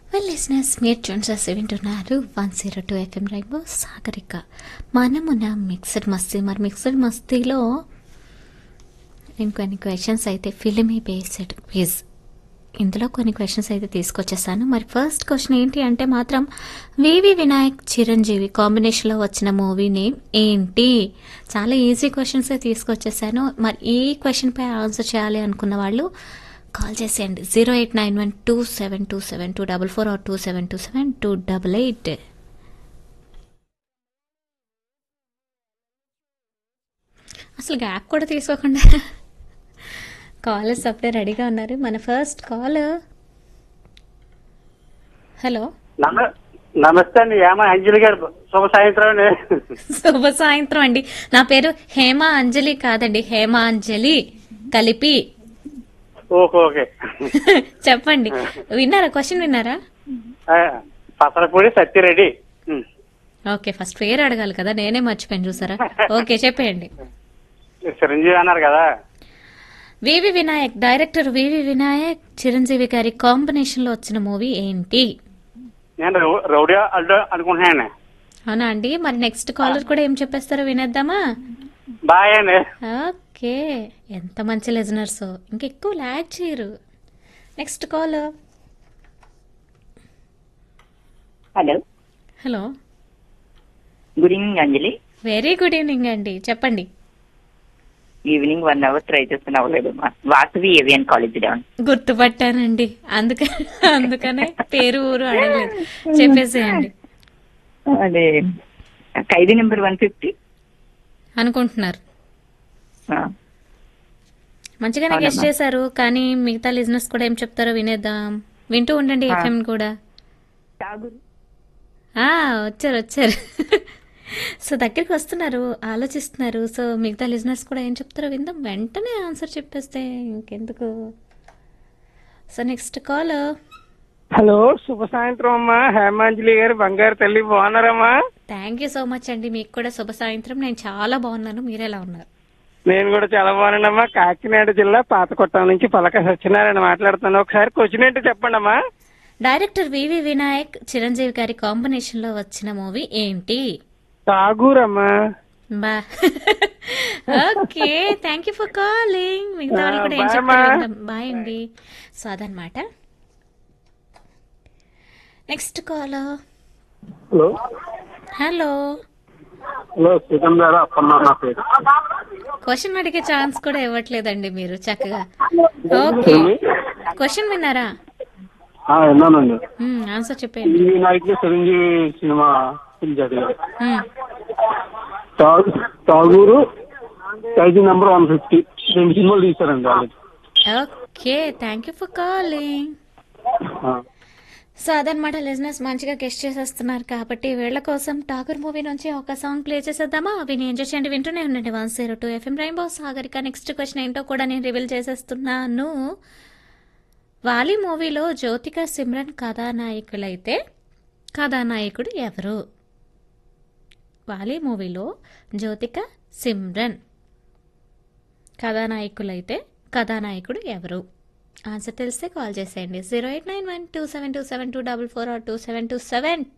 Well listeners మీరు చూన్సెస్ వింటున్నారు one zero two FM Rainbow Sagarika మనమున్న మిక్స్డ్ మస్తీ మరి మిక్స్డ్ మస్తీలో నేను కొన్ని క్వశ్చన్స్ అయితే ఫిలిమీ బేస్డ్ క్విజ్ ఇందులో కొన్ని క్వశ్చన్స్ అయితే తీసుకొచ్చేసాను మరి ఫస్ట్ క్వశ్చన్ ఏంటి అంటే మాత్రం వివి వినాయక్ చిరంజీవి కాంబినేషన్లో వచ్చిన మూవీ నేమ్ ఏంటి చాలా ఈజీ క్వశ్చన్స్ తీసుకొచ్చేసాను మరి ఈ క్వశ్చన్పై ఆన్సర్ చేయాలి అనుకున్న వాళ్ళు కాల్ చేసేయండి zero eight nine one two seven two seven two double four or two seven two seven two double eight అసలు గ్యాప్ కూడా తీసుకోకుండా కాలర్స్ అప్పుడే రెడీగా ఉన్నారు మన ఫస్ట్ కాల్ హలో నమ నమస్తే అండి ఏమ అంజలి గారు శుభ సాయంత్రం అండి శుభ సాయంత్రం అండి నా పేరు హేమ అంజలి కాదండి హేమ అంజలి కలిపి ఓకే ఓకే చెప్పండి విన్నారా క్వశ్చన్ విన్నారా ఆ, Pasarapudi Satyareddy um. Okay first పేరు అడగాలి కదా నేనే మర్చిపోయాను చూసారా ఓకే చెప్పేయండి చిరంజీవి అన్నారు కదా వివి వినాయక్ డైరెక్టర్ వివి వినాయక్ చిరంజీవి గారి కాంబినేషన్ లో వచ్చిన మూవీ ఏంటి నేను రౌ- రౌడీ అల్లు అనుకుంటున్నాను అవునా అండి మరి నెక్స్ట్ కాలర్ కూడా ఏం చెప్పేస్తారో వినేద్దామా బాయ్ అండి ఓకే ఎంత మంచి లిజనర్స్ ఇంకెక్కువ ల్యాగ్ చేయరు next call hello hello good evening Anjali very good evening అండి చెప్పండి ఈవినింగ్ వన్ అవర్ ట్రై చేస్తున్నా అవ్వలేదు వాసవి ఏవియన్ కాలేజ్ డౌన్ గుర్తుపట్టానండి అందుకని అందుకనే పేరు ఊరు అడగలేదు చెప్పేసేయండి అదే ఖైదీ నెంబర్ వన్ ఫిఫ్టీ అనుకుంటున్నారు మంచిగానే అవునమ్మా. గెస్ట్ చేశారు కానీ మిగతా లిజినెస్ కూడా ఏం చెప్తారో వినేద్దాం వింటూ ఉండండి ఎఫ్ఎం కూడా ఆ వచ్చారు వచ్చారు సో దగ్గరికి వస్తున్నారు ఆలోచిస్తున్నారు సో మిగతా లిజినెస్ కూడా ఏం చెప్తారో విందాం వెంటనే ఆన్సర్ చెప్పేస్తే ఇంకెందుకు సో నెక్స్ట్ కాల్ హలో శుభ సాయంత్రం అమ్మా హేమాంజలి గారు బంగారు తల్లి బాగున్నారమ్మా థ్యాంక్ యూ సో మచ్ అండి మీకు కూడా శుభ సాయంత్రం నేను చాలా బాగున్నాను మీరు ఎలా ఉన్నారు నేను కూడా చాలా బాగున్నానమ్మా కాకినాడ జిల్లా పాతకొట్టం నుంచి పలక సత్యనారాయణ మాట్లాడుతున్నాను ఒకసారి క్వశ్చన్ ఏంటో చెప్పండి అమ్మా డైరెక్టర్ వివి వినాయక్ చిరంజీవి గారి కాంబినేషన్ లో వచ్చిన మూవీ ఏంటి తాగూరమ్మా బా okay thank you for calling మిగతా వాళ్ళు కూడా ఏం Bye, చెప్తారు ma. విందాం. బాయ్ అండి సో అదనమాట next call hello hello hello శ్రీకం గారు అప్పన్న నా పేరు క్వశ్చన్ అడిగే ఛాన్స్ కూడా ఇవ్వట్లేదండి మీరు చక్కగా ఓకే క్వశ్చన్ విన్నారా ఆ, విన్నానండి ఆన్సర్ చెప్పేయండి ఈ వినాయక్ చిరంజీవి సినిమా పిలిచాడు మ్మ్. తాగు- Tagore Khaidi number one fifty రెండు సినిమాలు తీశారండి వాళ్ళు okay thank you for calling so అదనమాట లిజినెస్ మంచిగా గెస్ట్ చేసేస్తున్నారు కాబట్టి వీళ్ళ కోసం ఠాకూర్ మూవీ నుంచి ఒక సాంగ్ ప్లే చేసేద్దామా విని ఎంజాయ్ చేయండి వింటూనే ఉండండి one zero two FM Rainbow Sagarika next question ఏంటో కూడా నేను రివీల్ చేసేస్తున్నాను వాలి మూవీలో జ్యోతిక సిమ్రన్ కథానాయకులైతే కథానాయకుడు ఎవరు వాలి మూవీలో జ్యోతిక సిమ్రన్ కథానాయకులైతే కథానాయకుడు ఎవరు ఆన్సర్ తెలిస్తే కాల్ చేసేయండి zero eight nine one two seven two seven two double four or two seven two seven